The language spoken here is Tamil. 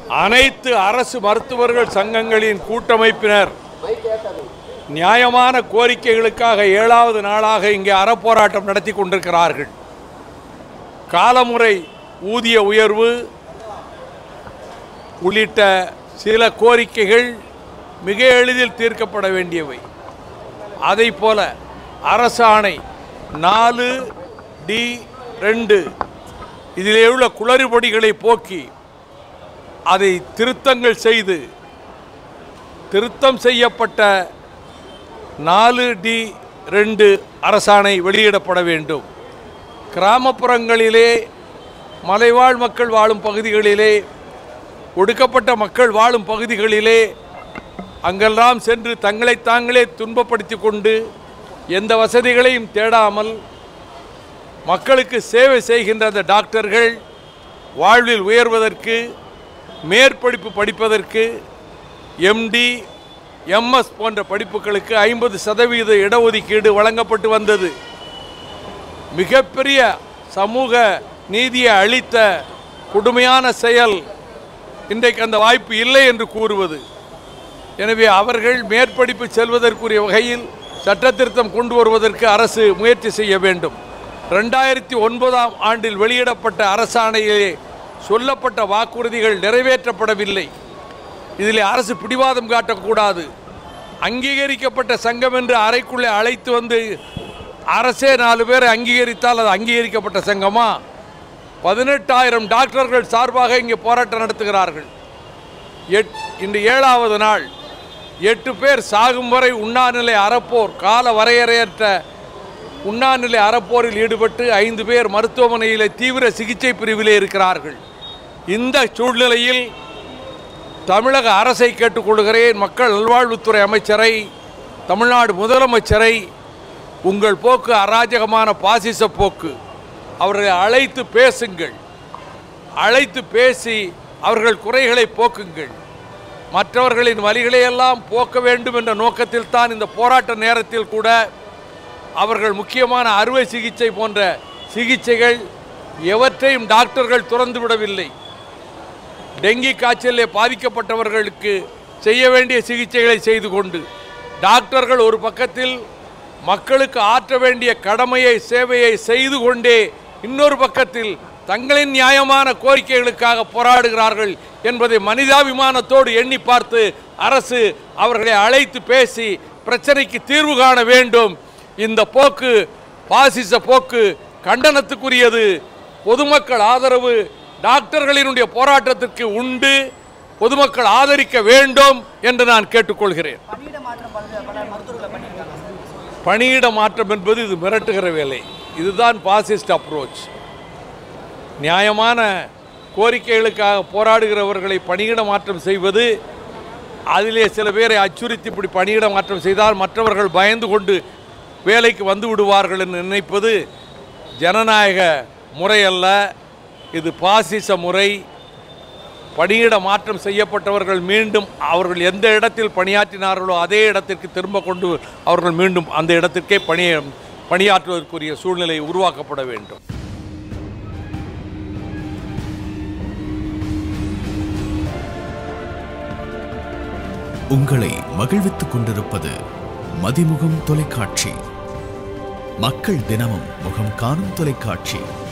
அனைத்து அரசு மருத்துவர்கள் சங்கங்களின் கூட்டமைப்பினர் நியாயமான கோரிக்கைகளுக்காக ஏழாவது நாளாக இங்கே அறப்போராட்டம் நடத்தி கொண்டிருக்கிறார்கள் காலமுறை ஊதிய உயர்வு உள்ளிட்ட சில கோரிக்கைகள் மிக எளிதில் தீர்க்கப்பட வேண்டியவை அதைப் போல அரசாணை நாலு டி ரெண்டு இதிலே உள்ள குளறுபடிகளை போக்கி அதை திருத்தங்கள் செய்து திருத்தம் செய்யப்பட்ட நாலு டி ரெண்டு அரசாணை வெளியிடப்பட வேண்டும் கிராமப்புறங்களிலே மலைவாழ் மக்கள் வாழும் பகுதிகளிலே ஒடுக்கப்பட்ட மக்கள் வாழும் பகுதிகளிலே அங்கெல்லாம் சென்று தங்களை தாங்களே துன்பப்படுத்தி கொண்டு எந்த வசதிகளையும் தேடாமல் மக்களுக்கு சேவை செய்கின்ற அந்த டாக்டர்கள் வாழ்வில் உயர்வதற்கு மேற்படிப்பு படிப்பதற்கு எம்டி எம்எஸ் போன்ற படிப்புகளுக்கு ஐம்பது சதவீத இடஒதுக்கீடு வழங்கப்பட்டு வந்தது மிகப்பெரிய சமூக நீதியை அளித்த கொடுமையான செயல் இன்றைக்கு அந்த வாய்ப்பு இல்லை என்று கூறுவது எனவே அவர்கள் மேற்படிப்பு செல்வதற்குரிய வகையில் சட்ட திருத்தம் கொண்டு வருவதற்கு அரசு முயற்சி செய்ய வேண்டும் ரெண்டாயிரத்தி ஒன்பதாம் ஆண்டில் வெளியிடப்பட்ட அரசாணையிலே சொல்லப்பட்ட வாக்குறுதிகள் நிறைவேற்றப்படவில்லை இதில் அரசு பிடிவாதம் காட்டக்கூடாது அங்கீகரிக்கப்பட்ட சங்கம் என்று அறைக்குள்ளே அழைத்து வந்து அரசே நாலு பேரை அங்கீகரித்தால் அது அங்கீகரிக்கப்பட்ட சங்கமா பதினெட்டாயிரம் டாக்டர்கள் சார்பாக இங்கே போராட்டம் நடத்துகிறார்கள் எட் இன்று ஏழாவது நாள் எட்டு பேர் சாகும் வரை உண்ணாநிலை அறப்போர் கால வரையறையற்ற உண்ணாநிலை அறப்போரில் ஈடுபட்டு ஐந்து பேர் மருத்துவமனையிலே தீவிர சிகிச்சை பிரிவிலே இருக்கிறார்கள் இந்த சூழ்நிலையில் தமிழக அரசை கேட்டுக்கொள்கிறேன் மக்கள் நல்வாழ்வுத்துறை அமைச்சரை தமிழ்நாடு முதலமைச்சரை உங்கள் போக்கு அராஜகமான பாசிச போக்கு அவர்களை அழைத்து பேசுங்கள் அழைத்து பேசி அவர்கள் குறைகளை போக்குங்கள் மற்றவர்களின் வழிகளையெல்லாம் போக்க வேண்டும் என்ற நோக்கத்தில் தான் இந்த போராட்ட நேரத்தில் கூட அவர்கள் முக்கியமான அறுவை சிகிச்சை போன்ற சிகிச்சைகள் எவற்றையும் டாக்டர்கள் துறந்து விடவில்லை டெங்கி காய்ச்சலில் பாதிக்கப்பட்டவர்களுக்கு செய்ய வேண்டிய சிகிச்சைகளை செய்து கொண்டு டாக்டர்கள் ஒரு பக்கத்தில் மக்களுக்கு ஆற்ற வேண்டிய கடமையை சேவையை செய்து கொண்டே இன்னொரு பக்கத்தில் தங்களின் நியாயமான கோரிக்கைகளுக்காக போராடுகிறார்கள் என்பதை மனிதாபிமானத்தோடு எண்ணி பார்த்து அரசு அவர்களை அழைத்து பேசி பிரச்சனைக்கு தீர்வு காண வேண்டும் இந்த போக்கு பாசிச போக்கு கண்டனத்துக்குரியது பொதுமக்கள் ஆதரவு டாக்டர்களினுடைய போராட்டத்திற்கு உண்டு பொதுமக்கள் ஆதரிக்க வேண்டும் என்று நான் கேட்டுக்கொள்கிறேன் பணியிட மாற்றம் பல பல மருத்துவர்களை பண்ணியிருக்காங்க பணியிட மாற்றம் என்பது இது மிரட்டுகிற வேலை இதுதான் பாசிஸ்ட் அப்ரோச் நியாயமான கோரிக்கைகளுக்காக போராடுகிறவர்களை பணியிட மாற்றம் செய்வது அதிலே சில பேரை அச்சுறுத்தி இப்படி பணியிட மாற்றம் செய்தால் மற்றவர்கள் பயந்து கொண்டு வேலைக்கு வந்து விடுவார்கள் என்று நினைப்பது ஜனநாயக முறையல்ல இது பாசிச முறை பணியிட மாற்றம் செய்யப்பட்டவர்கள் மீண்டும் அவர்கள் எந்த இடத்தில் பணியாற்றினார்களோ அதே இடத்திற்கு திரும்ப கொண்டு அவர்கள் மீண்டும் அந்த இடத்திற்கே பணி பணியாற்றுவதற்குரிய சூழ்நிலை உருவாக்கப்பட வேண்டும் உங்களை மகிழ்வித்துக் கொண்டிருப்பது மதிமுகம் தொலைக்காட்சி மக்கள் தினமும் முகம் காணும் தொலைக்காட்சி